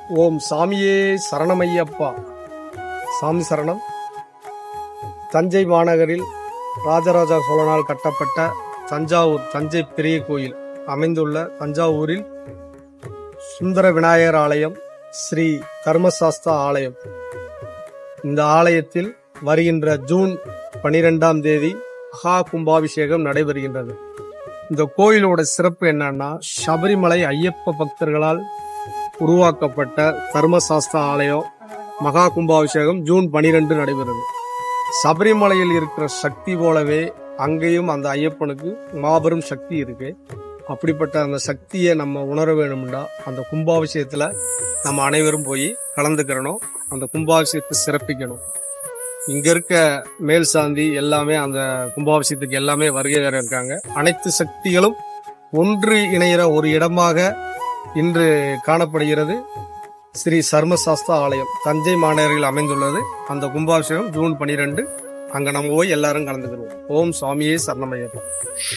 ஓம் சாமியே சரணமையப்பா சாமி சரணம் தஞ்சை மாநகரில் ராஜராஜ சோழனால் கட்டப்பட்ட தஞ்சாவூர் தஞ்சை பெரிய கோயில் அமைந்துள்ள தஞ்சாவூரில் சுந்தர விநாயகர் ஆலயம் ஸ்ரீ தர்மசாஸ்தா ஆலயம் இந்த ஆலயத்தில் வருகின்ற ஜூன் பனிரெண்டாம் தேதி மகா கும்பாபிஷேகம் நடைபெறுகின்றது இந்த கோயிலோட சிறப்பு என்னன்னா சபரிமலை ஐயப்ப பக்தர்களால் உருவாக்கப்பட்ட தர்மசாஸ்தா ஆலயம் மகா கும்பாபிஷேகம் ஜூன் பனிரெண்டு நடைபெறுது சபரிமலையில் இருக்கிற சக்தி போலவே அங்கேயும் அந்த ஐயப்பனுக்கு மாபெரும் சக்தி இருக்கு அப்படிப்பட்ட அந்த சக்தியை நம்ம உணர வேணும்னா அந்த கும்பாபிஷேகத்துல நம்ம அனைவரும் போய் கலந்துக்கிறணும் அந்த கும்பாபிஷேகத்தை சிறப்பிக்கணும் இங்க இருக்க மேல் சாந்தி எல்லாமே அந்த கும்பாபிஷேகத்துக்கு எல்லாமே வருகை தர இருக்காங்க அனைத்து சக்திகளும் ஒன்று இணைகிற ஒரு இடமாக இன்று காணப்படுகிறது ஸ்ரீ சர்மசாஸ்தா ஆலயம் தஞ்சை மாநகரில் அமைந்துள்ளது அந்த கும்பாபிஷேகம் ஜூன் பனிரெண்டு அங்க நம்ம போய் எல்லாரும் கலந்துக்கிறோம் ஓம் சுவாமியே சரணமையப்பா